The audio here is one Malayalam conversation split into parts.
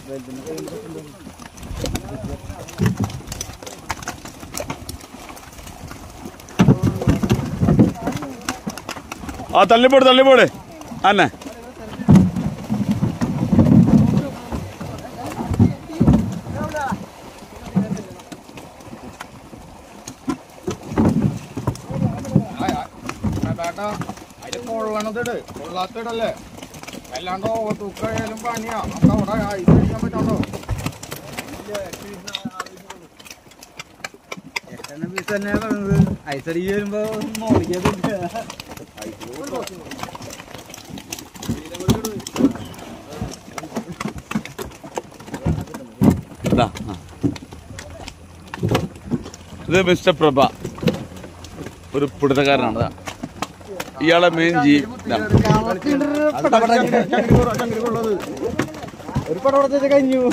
ആ തള്ളിപ്പോട് തള്ളിപ്പോട് അന്നെ ബേട്ടാ അതില് കൊള്ളണതിട് കൊള്ളാത്തിടല്ലേ അല്ലാണ്ട് തൂക്കായാലും പണിയാ നമുക്ക് അവിടെ ഇത് കഴിക്കാൻ പറ്റാണ്ടോ ഐസടി വരുമ്പോ മോളിക്കത്തില്ല ഇതാ ആ. ഇത് മിസ്റ്റർ പ്രഭ ഒരു പിടുത്തക്കാരനാണ് ഇതാ. ഇയാളെ മെയിൻ ജീ ഇതാണ് ഒരു പടം കൊടുത്ത കഴിഞ്ഞു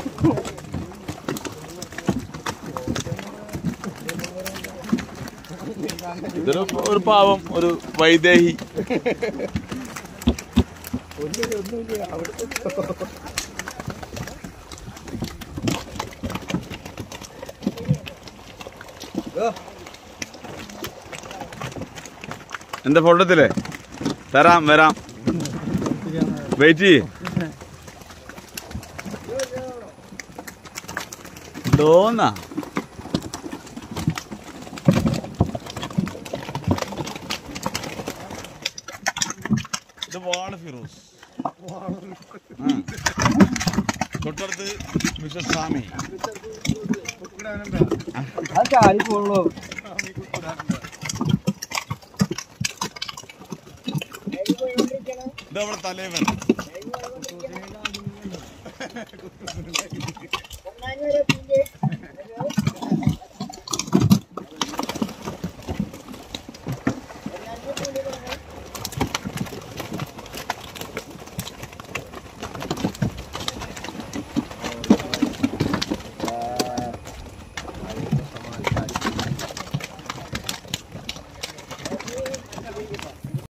ഇതൊരു ഒരു പാവം ഒരു വൈദേഹി എന്റെ ഫോട്ടത്തിലെ തരാം വരാം വെയിറ്റ് ചെയ്യ് ഡോന്നാ ഇത് വാള് ഫിറോസ് ഉം. തൊട്ടടുത്ത് മിസ്റ്റർ സ്വാമി അത് ചാടി പോണല്ലോ ഇത് നമ്മുടെ തലേവൻ